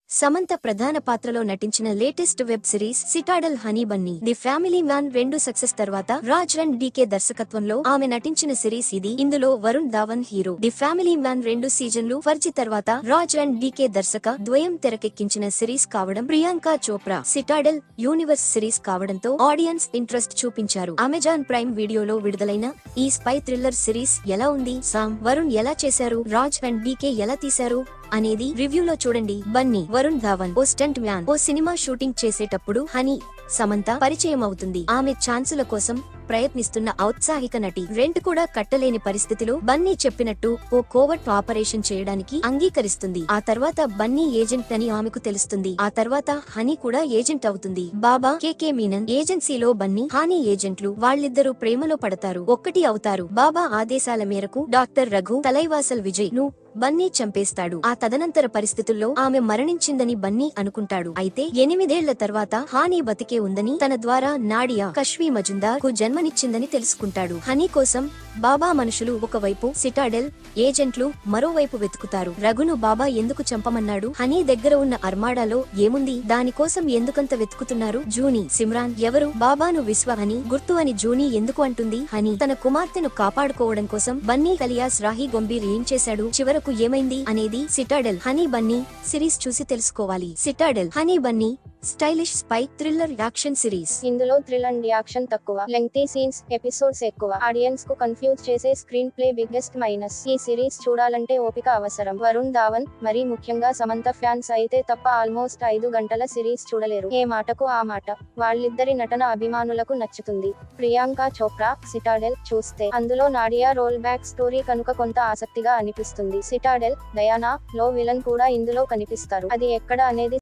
సమంత ప్రధాన పాత్రలో నటించిన latest web series Citadel Honey Bunny the Family Man రెండు సక్సెస్ తర్వాత రాజ్ అండ్ డీకే దర్శకత్వంలో ఆమె నటించిన సిరీస్ ఇది ఇందులో Varun Dhawan hero the Family Man రెండు సీజన్లు ఫర్జీ తర్వాత రాజ్ అండ్ డీకే దర్శక ద్వయం తెరకెక్కించిన సిరీస్ కావడం Priyanka Chopra Citadel universe series కావడంతో ఆడియన్స్ ఇంట్రెస్ట్ చూపించారు అమెజాన్ ప్రైమ్ వీడియోలో విడుదలైన ఈ స్పై థ్రిల్లర్ సిరీస్ ఎలా ఉంది సామ్ వరుణ్ ఎలా చేశారు రాజ్ అండ్ డీకే ఎలా తీశారు అనేది రివ్యూలో చూడండి బన్నీ వరుణ్ ధావన్ ఓ స్టంట్ మ్యాన్ ఓ సినిమా షూటింగ్ చేసేటప్పుడు హనీ సమంత పరిచయం అవుతుంది ఆమె ఛాన్సుల కోసం ప్రయత్నిస్తున్న ఔత్సాహిక నటి రెంట్ కూడా కట్టలేని పరిస్థితిలో బన్నీ చెప్పినట్టు ఓ కోవర్ట్ ఆపరేషన్ చేయడానికి అంగీకరిస్తుంది ఆ తర్వాత బన్నీ ఏజెంట్ అని ఆమెకు తెలుస్తుంది ఆ తర్వాత హనీ కూడా ఏజెంట్ అవుతుంది బాబా కేకే మీనన్ ఏజెన్సీలో బన్నీ హానీ ఏజెంట్లు వాళ్ళిద్దరూ ప్రేమలో పడతారు ఒక్కటి అవుతారు బాబా ఆదేశాల మేరకు డాక్టర్ రఘు తలైవాసల్ విజయ్ ను బన్నీ చంపేస్తాడు ఆ తదనంతర పరిస్థితుల్లో ఆమె మరణించిందని బన్నీ అనుకుంటాడు అయితే ఎనిమిదేళ్ల తర్వాత హానీ బతికే ఉందని తన ద్వారా నాడియా కష్వీ మజుందార్ కు జన్మనిచ్చిందని తెలుసుకుంటాడు హనీ కోసం బాబా మనుషులు ఒకవైపు సిటాడెల్ ఏజెంట్లు మరోవైపు వెతుకుతారు రఘును బాబా ఎందుకు చంపమన్నాడు హనీ దగ్గర ఉన్న అర్మాడాలో ఏముంది దానికోసం ఎందుకంత వెతుకుతున్నారు జూనీ సిమ్రాన్ ఎవరు బాబాను విశ్వ అని గుర్తు అని జూనీ ఎందుకు అంటుంది హనీ తన కుమార్తెను కాపాడుకోవడం కోసం బన్నీ కలియాస్ రాహి గొంబీర్ ఏం చేశాడు చివరకు ఏమైంది అనేది సిటాడెల్ హనీ బన్నీ సిరీస్ చూసి తెలుసుకోవాలి Citadel Honey Bunny stylish spy thriller action series ఇందులో థ్రిల్ అండ్ యాక్షన్ తక్కువ లెంగ్తీ సీన్స్ ఎపిసోడ్స్ ఎక్కువ ఆడియన్స్ కు కన్ఫ్యూజ్ చేసే స్క్రీన్ ప్లే బిగ్గెస్ట్ మైనస్ ఈ సిరీస్ చూడాలంటే ఓపిక అవసరం వరుణ్ ధావన్ మరీ ముఖ్యంగా సమంత ఫ్యాన్స్ అయితే తప్ప ఆల్మోస్ట్ ఐదు గంటల సిరీస్ చూడలేరు ఏ మాటకు ఆ మాట వాళ్ళిద్దరి నటన అభిమానులకు నచ్చుతుంది ప్రియాంక చోప్రా సిటాడెల్ చూస్తే అందులో నాడియా రోల్ బ్యాక్ స్టోరీ కనుక కొంత ఆసక్తిగా అనిపిస్తుంది సిటాడెల్ డయానా లో విలన్ కూడా ఇందులో కనిపిస్తారు అది ఎక్కడ అనేది